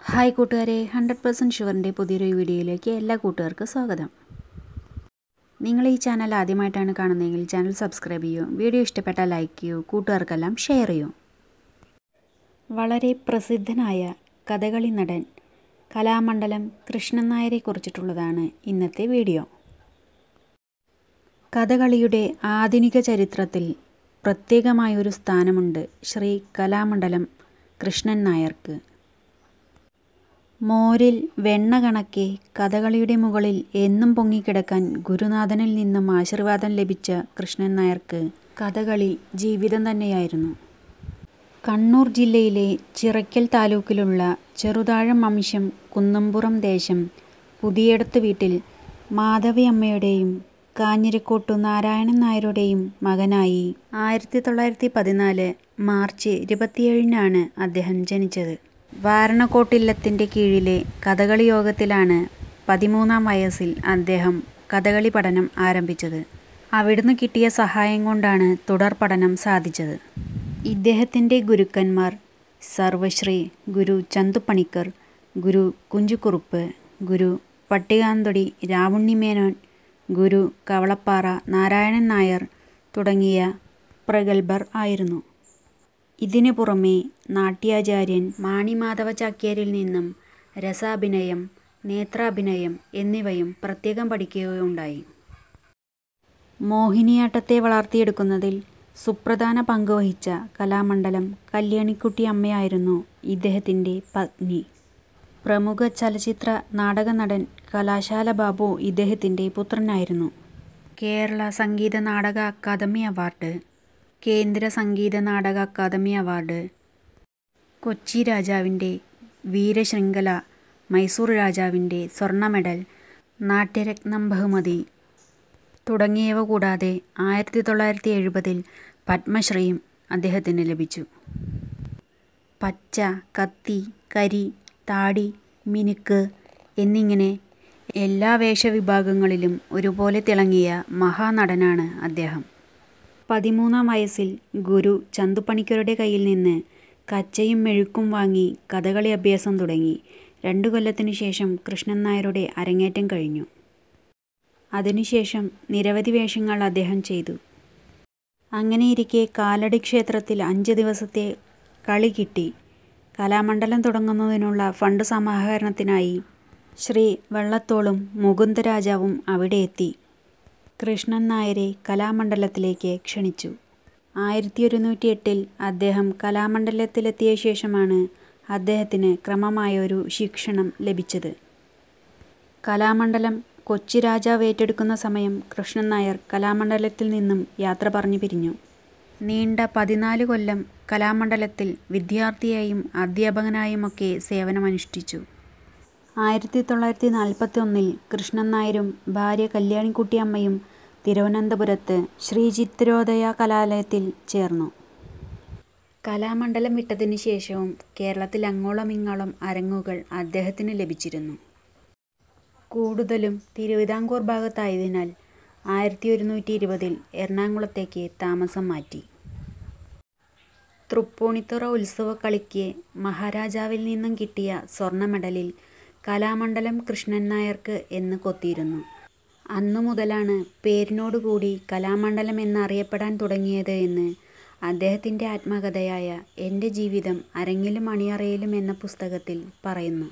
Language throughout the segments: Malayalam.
ഹായ് കൂട്ടുകാരെ ഹൺഡ്രഡ് പെർസെൻറ്റ് ഷുവറിൻ്റെ പുതിയൊരു വീഡിയോയിലേക്ക് എല്ലാ കൂട്ടുകാർക്കും സ്വാഗതം നിങ്ങൾ ഈ ചാനൽ ആദ്യമായിട്ടാണ് കാണുന്നതെങ്കിൽ ചാനൽ സബ്സ്ക്രൈബ് ചെയ്യൂ വീഡിയോ ഇഷ്ടപ്പെട്ടാൽ ലൈക്ക് ചെയ്യൂ കൂട്ടുകാർക്കെല്ലാം ഷെയർ ചെയ്യൂ വളരെ പ്രസിദ്ധനായ കഥകളി നടൻ കലാമണ്ഡലം കൃഷ്ണൻ നായരെ കുറിച്ചിട്ടുള്ളതാണ് ഇന്നത്തെ വീഡിയോ കഥകളിയുടെ ആധുനിക ചരിത്രത്തിൽ പ്രത്യേകമായൊരു സ്ഥാനമുണ്ട് ശ്രീ കലാമണ്ഡലം കൃഷ്ണൻ നായർക്ക് മോരിൽ വെണ്ണ കണക്കെ കഥകളിയുടെ മുകളിൽ എന്നും പൊങ്ങിക്കിടക്കാൻ ഗുരുനാഥനിൽ നിന്നും ആശീർവാദം ലഭിച്ച കൃഷ്ണൻ നായർക്ക് കഥകളി ജീവിതം തന്നെയായിരുന്നു കണ്ണൂർ ജില്ലയിലെ ചിറയ്ക്കൽ താലൂക്കിലുള്ള ചെറുതാഴം അംശം കുന്നംപുറം ദേശം പുതിയടത്ത് വീട്ടിൽ മാധവി അമ്മയുടെയും കാഞ്ഞിരക്കോട്ടു നാരായണൻ നായരുടെയും മകനായി ആയിരത്തി തൊള്ളായിരത്തി പതിനാല് മാർച്ച് ഇരുപത്തിയേഴിനാണ് അദ്ദേഹം ജനിച്ചത് വാരണക്കോട്ടില്ലത്തിൻ്റെ കീഴിലെ കഥകളി യോഗത്തിലാണ് പതിമൂന്നാം വയസ്സിൽ അദ്ദേഹം കഥകളി പഠനം ആരംഭിച്ചത് അവിടുന്ന് കിട്ടിയ സഹായം കൊണ്ടാണ് തുടർ പഠനം സാധിച്ചത് ഇദ്ദേഹത്തിൻ്റെ ഗുരുക്കന്മാർ സർവശ്രീ ഗുരു ചന്തുപണിക്കർ ഗുരു കുഞ്ചുകുറുപ്പ് ഗുരു പട്ടികാന്തൊടി രാവുണ്ണിമേനോൻ ഗുരു കവളപ്പാറ നാരായണൻ നായർ തുടങ്ങിയ പ്രഗത്ഭർ ആയിരുന്നു ഇതിനു പുറമെ നാട്യാചാര്യൻ മാണിമാധവ ചാക്യാരിൽ നിന്നും രസാഭിനയം നേത്രാഭിനയം എന്നിവയും പ്രത്യേകം പഠിക്കുകയുണ്ടായി മോഹിനിയാട്ടത്തെ വളർത്തിയെടുക്കുന്നതിൽ സുപ്രധാന പങ്ക് വഹിച്ച കലാമണ്ഡലം കല്യാണിക്കുട്ടി അമ്മയായിരുന്നു ഇദ്ദേഹത്തിൻ്റെ പത്നി പ്രമുഖ ചലച്ചിത്ര നാടക നടൻ കലാശാല ബാബു ഇദ്ദേഹത്തിൻ്റെ പുത്രനായിരുന്നു കേരള സംഗീത നാടക അക്കാദമി അവാർഡ് കേന്ദ്ര സംഗീത നാടക അക്കാദമി അവാർഡ് കൊച്ചി രാജാവിൻ്റെ വീരശൃംഖല മൈസൂർ രാജാവിൻ്റെ സ്വർണ്ണ മെഡൽ നാട്യരത്നം ബഹുമതി തുടങ്ങിയവ കൂടാതെ ആയിരത്തി തൊള്ളായിരത്തി എഴുപതിൽ പത്മശ്രീയും അദ്ദേഹത്തിന് ലഭിച്ചു പച്ച കത്തി കരി താടി മിനുക്ക് എന്നിങ്ങനെ എല്ലാ വേഷവിഭാഗങ്ങളിലും ഒരുപോലെ തിളങ്ങിയ മഹാനടനാണ് അദ്ദേഹം പതിമൂന്നാം വയസ്സിൽ ഗുരു ചന്തുപണിക്കരുടെ കയ്യിൽ നിന്ന് കച്ചയും മെഴുക്കും വാങ്ങി കഥകളി അഭ്യാസം തുടങ്ങി രണ്ടു കൊല്ലത്തിനു ശേഷം കൃഷ്ണൻ നായരുടെ അരങ്ങേറ്റം കഴിഞ്ഞു അതിനുശേഷം നിരവധി വേഷങ്ങൾ അദ്ദേഹം ചെയ്തു അങ്ങനെയിരിക്കെ കാലടി ക്ഷേത്രത്തിൽ അഞ്ച് ദിവസത്തെ കളി കിട്ടി കലാമണ്ഡലം തുടങ്ങുന്നതിനുള്ള ഫണ്ട് സമാഹരണത്തിനായി ശ്രീ വെള്ളത്തോളും മുകുന്ദരാജാവും അവിടെ എത്തി കൃഷ്ണൻ നായരെ കലാമണ്ഡലത്തിലേക്ക് ക്ഷണിച്ചു ആയിരത്തി ഒരുന്നൂറ്റി എട്ടിൽ അദ്ദേഹം കലാമണ്ഡലത്തിലെത്തിയ ശേഷമാണ് അദ്ദേഹത്തിന് ക്രമമായൊരു ശിക്ഷണം ലഭിച്ചത് കലാമണ്ഡലം കൊച്ചി രാജാവ് ഏറ്റെടുക്കുന്ന സമയം കൃഷ്ണൻ നായർ കലാമണ്ഡലത്തിൽ നിന്നും യാത്ര പറഞ്ഞു പിരിഞ്ഞു നീണ്ട പതിനാല് കൊല്ലം കലാമണ്ഡലത്തിൽ വിദ്യാർത്ഥിയായും അധ്യാപകനായുമൊക്കെ സേവനമനുഷ്ഠിച്ചു ആയിരത്തി തൊള്ളായിരത്തി നാൽപ്പത്തി ഒന്നിൽ കൃഷ്ണൻ നായരും ഭാര്യ കല്യാണിക്കുട്ടി അമ്മയും തിരുവനന്തപുരത്ത് ശ്രീ ചിത്രോദയ കലാലയത്തിൽ ചേർന്നു കലാമണ്ഡലം വിട്ടതിന് ശേഷവും കേരളത്തിൽ അങ്ങോളം ഇങ്ങോളം അരങ്ങുകൾ അദ്ദേഹത്തിന് ലഭിച്ചിരുന്നു കൂടുതലും തിരുവിതാംകൂർ ഭാഗത്തായതിനാൽ ആയിരത്തി ഒരുന്നൂറ്റി ഇരുപതിൽ എറണാകുളത്തേക്ക് താമസം മാറ്റി തൃപ്പൂണിത്തുറ ഉത്സവ കളിക്ക് മഹാരാജാവിൽ നിന്നും കിട്ടിയ സ്വർണ്ണ മെഡലിൽ കലാമണ്ഡലം കൃഷ്ണൻ നായർക്ക് എന്ന് കൊത്തിയിരുന്നു അന്നു മുതലാണ് പേരിനോടുകൂടി കലാമണ്ഡലം എന്നറിയപ്പെടാൻ തുടങ്ങിയത് എന്ന് അദ്ദേഹത്തിൻ്റെ ആത്മകഥയായ എൻ്റെ ജീവിതം അരങ്ങിലും അണിയറയിലും എന്ന പുസ്തകത്തിൽ പറയുന്നു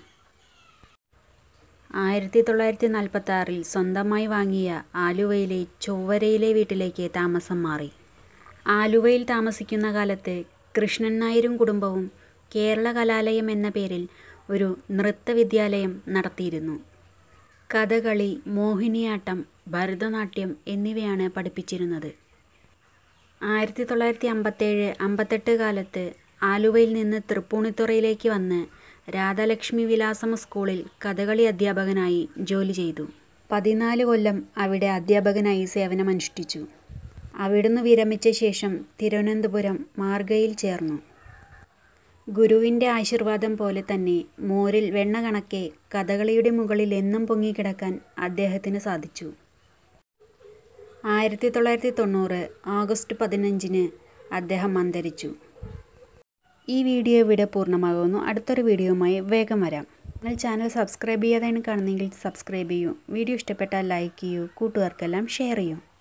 ആയിരത്തി തൊള്ളായിരത്തി നാൽപ്പത്തി ആറിൽ സ്വന്തമായി വാങ്ങിയ ആലുവയിലെ ചൊവ്വരയിലെ വീട്ടിലേക്ക് താമസം മാറി ആലുവയിൽ താമസിക്കുന്ന കാലത്ത് കൃഷ്ണൻ നായരും കുടുംബവും കേരള കലാലയം എന്ന പേരിൽ ഒരു നൃത്തവിദ്യാലയം നടത്തിയിരുന്നു കഥകളി മോഹിനിയാട്ടം ഭരതനാട്യം എന്നിവയാണ് പഠിപ്പിച്ചിരുന്നത് ആയിരത്തി തൊള്ളായിരത്തി അമ്പത്തേഴ് അമ്പത്തെട്ട് കാലത്ത് ആലുവയിൽ നിന്ന് തൃപ്പൂണിത്തുറയിലേക്ക് വന്ന് രാധാലക്ഷ്മി വിലാസം സ്കൂളിൽ കഥകളി അധ്യാപകനായി ജോലി ചെയ്തു പതിനാല് കൊല്ലം അവിടെ അധ്യാപകനായി സേവനമനുഷ്ഠിച്ചു അവിടുന്ന് വിരമിച്ച ശേഷം തിരുവനന്തപുരം മാർഗയിൽ ചേർന്നു ഗുരുവിൻ്റെ ആശീർവാദം പോലെ തന്നെ മോരിൽ വെണ്ണ കണക്കെ കഥകളിയുടെ മുകളിൽ എന്നും പൊങ്ങിക്കിടക്കാൻ അദ്ദേഹത്തിന് സാധിച്ചു ആയിരത്തി തൊള്ളായിരത്തി തൊണ്ണൂറ് ഓഗസ്റ്റ് പതിനഞ്ചിന് അദ്ദേഹം അന്തരിച്ചു ഈ വീഡിയോ ഇവിടെ പൂർണ്ണമാകുന്നു അടുത്തൊരു വീഡിയോയുമായി വേഗം വരാം നിങ്ങൾ ചാനൽ സബ്സ്ക്രൈബ് ചെയ്യാതെയാണ് കാണുന്നതെങ്കിൽ സബ്സ്ക്രൈബ് ചെയ്യൂ വീഡിയോ ഇഷ്ടപ്പെട്ടാൽ ലൈക്ക് ചെയ്യൂ കൂട്ടുകാർക്കെല്ലാം ഷെയർ ചെയ്യൂ